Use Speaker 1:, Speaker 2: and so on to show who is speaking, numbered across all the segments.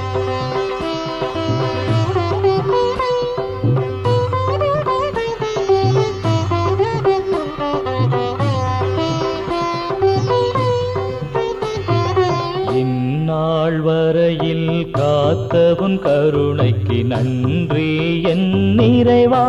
Speaker 1: இந்நாள் வரையில் காத்தவுன் கருணைக்கு நன்றி என் நிறைவா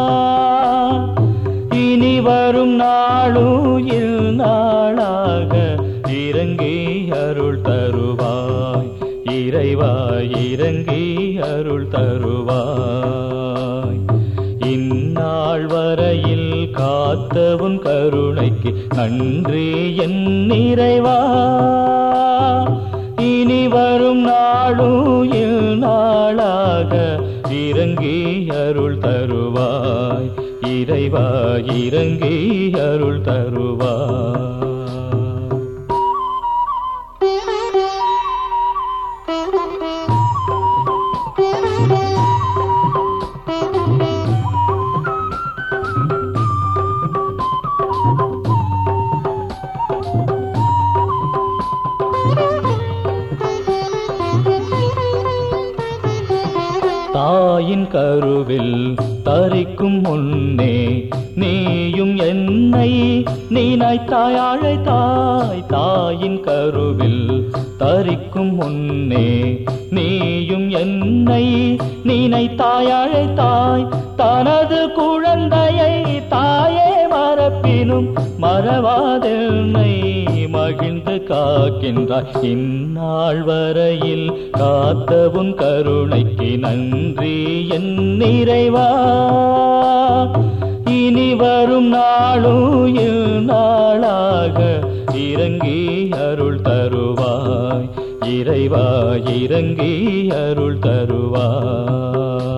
Speaker 1: இனி வரும் நாளுயில் நாளாக இறங்கி அருள் தருவாய் இறைவா இறங்கி அருள் தருவாய் இந்நாள் வரையில் காத்தவுன் கருணைக்கு நன்றி என் நிறைவா இனி வரும் நாளுயில் நாளாக இறங்கி அருள் தருவாய் இறைவா இறங்கி அருள் தருவாய் தாயின் கருவில் தரிக்கும் முன்னே நீயும் என்னை நினைத்தாய் அழைத்தாய் தாயின் கருவில் தரிக்கும் முன்னே நீயும் என்னை நினைத்தாய் அழைத்தாய் தனது குழந்தையை தாயே மறப்பினும் மறவாதென்னை மகிழ்ந்து காக்கின்றாய் இந்நாள் வரையில் காத்தவுன் கருணைக்கு நன்றி என் நிறைவா இனி வரும் நாளுயில் நாளாக இறங்கி அருள் தருவாய் இறைவா இறங்கி அருள் தருவாய்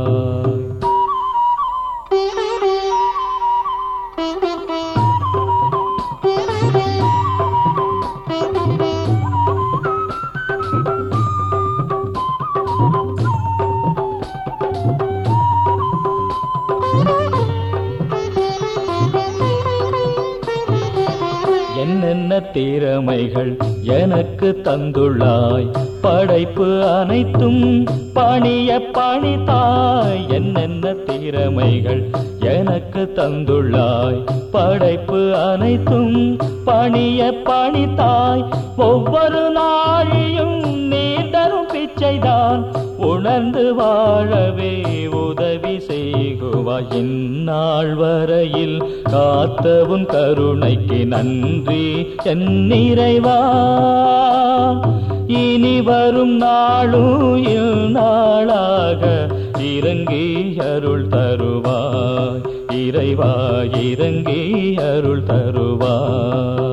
Speaker 1: என்னென்ன திறமைகள் எனக்கு தந்துள்ளாய் படைப்பு அனைத்தும் பணிய பணித்தாய் என்னென்ன திறமைகள் எனக்கு தந்துள்ளாய் படைப்பு அனைத்தும் பணிய பணித்தாய் ஒவ்வொரு நாழியும் நீ தரும் பிச்சைதான் உணர்ந்து வாழவே உதவி செய்குவாய் இந்நாள் வரையில் காத்தவுன் கருணைக்கு நன்றி என் நிறைவா இனி வரும் நாளுயில் நாளாக இறங்கி அருள் தருவாய் இறைவா இறங்கி அருள் தருவாய்